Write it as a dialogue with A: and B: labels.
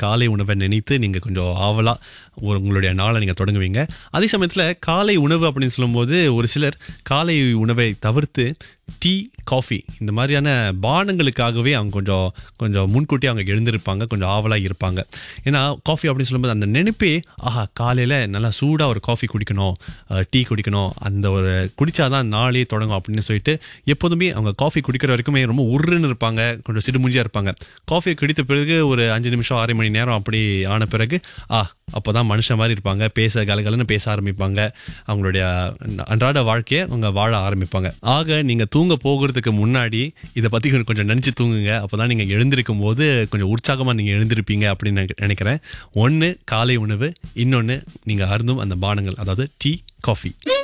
A: காலை உணவை நினைத்து நீங்கள் கொஞ்சம் ஆவலா ஒரு உங்களுடைய நாளை நீங்கள் தொடங்குவீங்க அதே சமயத்தில் காலை உணவு அப்படின்னு சொல்லும்போது ஒரு சிலர் காலை உணவை தவிர்த்து டீ காஃபி இந்த மாதிரியான பானங்களுக்காகவே அவங்க கொஞ்சம் கொஞ்சம் முன்கூட்டி அவங்க எழுந்திருப்பாங்க கொஞ்சம் ஆவலாக இருப்பாங்க ஏன்னா காஃபி அப்படின்னு சொல்லும்போது அந்த நினைப்பே ஆஹா காலையில் நல்லா சூடாக ஒரு காஃபி குடிக்கணும் அஹ், டீ குடிக்கணும் அந்த ஒரு குடிச்சாதான் நாளே தொடங்கும் அப்படின்னு சொல்லிட்டு எப்போதுமே அவங்க காஃபி குடிக்கிற வரைக்குமே ரொம்ப உருன்னு இருப்பாங்க கொஞ்சம் சிடுமுஞ்சியாக இருப்பாங்க காஃபி குடித்த பிறகு ஒரு அஞ்சு நிமிஷம் ஆறு மணி நேரம் அப்படி ஆன பிறகு ஆ அப்போதான் மனுஷன் மாதிரி இருப்பாங்க பேச கலகலன்னு பேச ஆரம்பிப்பாங்க அவங்களுடைய அன்றாட வாழ்க்கையை அவங்க வாழ ஆரம்பிப்பாங்க ஆக நீங்க தூங்க போகிறதுக்கு முன்னாடி இதை பத்தி கொஞ்சம் நினைச்சு தூங்குங்க அப்பதான் நீங்க எழுந்திருக்கும் போது கொஞ்சம் உற்சாகமா நீங்க எழுந்திருப்பீங்க அப்படின்னு நினைக்க- நினைக்கிறேன் ஒன்னு காலை உணவு இன்னொன்னு நீங்க அருந்தும் அந்த பானங்கள் அதாவது டீ காஃபி